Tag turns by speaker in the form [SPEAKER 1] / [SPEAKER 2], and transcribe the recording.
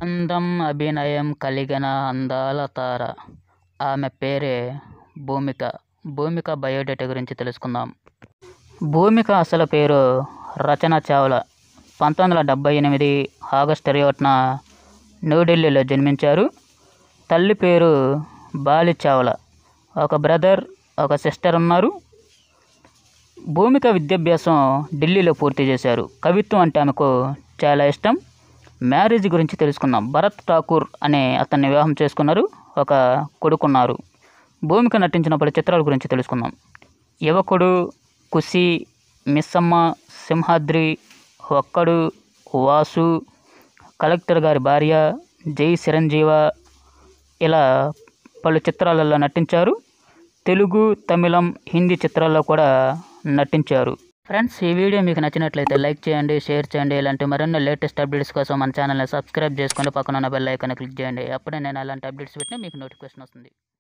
[SPEAKER 1] అందం అభినయం కలిగిన అందాల తార ఆమె పేరే భూమిక భూమిక బయోడేటా గురించి తెలుసుకుందాం భూమిక అసలు పేరు రచన చావ్లా పంతొమ్మిది వందల డెబ్భై ఎనిమిది ఆగస్టు ఇరవై ఒకటిన న్యూఢిల్లీలో జన్మించారు తల్లి పేరు బాలి చావ్లా ఒక బ్రదర్ ఒక సిస్టర్ ఉన్నారు భూమిక విద్యాభ్యాసం ఢిల్లీలో పూర్తి చేశారు కవిత్వం అంటే ఆమెకు చాలా ఇష్టం మ్యారేజ్ గురించి తెలుసుకుందాం భరత్ ఠాకూర్ అనే అతన్ని వివాహం చేసుకున్నారు ఒక కొడుకున్నారు భూమిక నటించిన పలు చిత్రాల గురించి తెలుసుకుందాం యువకుడు కుసి మిస్సమ్మ సింహాద్రి ఒక్కడు వాసు కలెక్టర్ గారి భార్య జై చిరంజీవ ఇలా పలు చిత్రాలలో నటించారు తెలుగు తమిళం హిందీ చిత్రాల్లో కూడా నటించారు ఫ్రెండ్స్ ఈ వీడియో మీకు నచ్చినట్లయితే లైక్ చేయండి షేర్ చేయండి ఇలాంటి మరిన్ని లేటెస్ట్ అప్డేట్స్ కోసం మన ఛానల్ని సబ్స్క్రైబ్ చేసుకొని పక్కన ఉన్న బెల్ ఐకాన్ క్లిక్ చేయండి అప్పుడే నేను అలాంటి అప్డేట్స్ పెట్టినా మీకు నోటిఫికేషన్ వస్తుంది